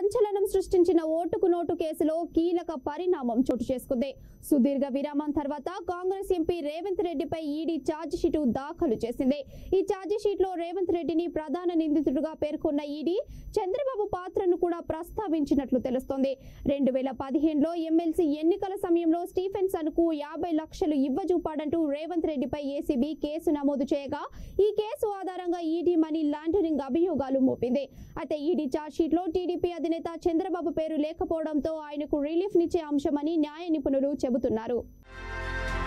సంచలనం సృష్టించిన ఓటుకు నోటు కేసులో కీలక పరిణామం చోటు చేసుకుంది సుదీర్ఘ విరామం తర్వాత కాంగ్రెస్ ఎంపీ రేవంత్ రెడ్డిపై ఈడీ ఛార్జ్ షీటు దాఖలు చేసింది ఈ ఛార్జ్ షీట్ లో రేవంత్ రెడ్డిని ప్రధాన నిందితుడిగా పేర్కొన్న ఈడీ చంద్రబాబు పాత్రను కూడా ప్రస్తావించినట్లు తెలుస్తోంది రెండు వేల పదిహేనులో ఎమ్మెల్సీ ఎన్నికల సమయంలో స్టీఫెన్సన్ కు యాభై లక్షలు ఇవ్వజూపాడంటూ రేవంత్ రెడ్డిపై ఏసీబీ కేసు నమోదు చేయగా ఈ కేసు ఆధారంగా ఈడీ మనీ లాండరింగ్ అభియోగాలు మోపింది అయితే ఈడీ ఛార్జ్షీట్ లో టీడీపీ అధినేత చంద్రబాబు పేరు లేకపోవడంతో ఆయనకు రిలీఫ్ నిచ్చే అంశమని న్యాయ నిపుణులు చెబుతున్నారు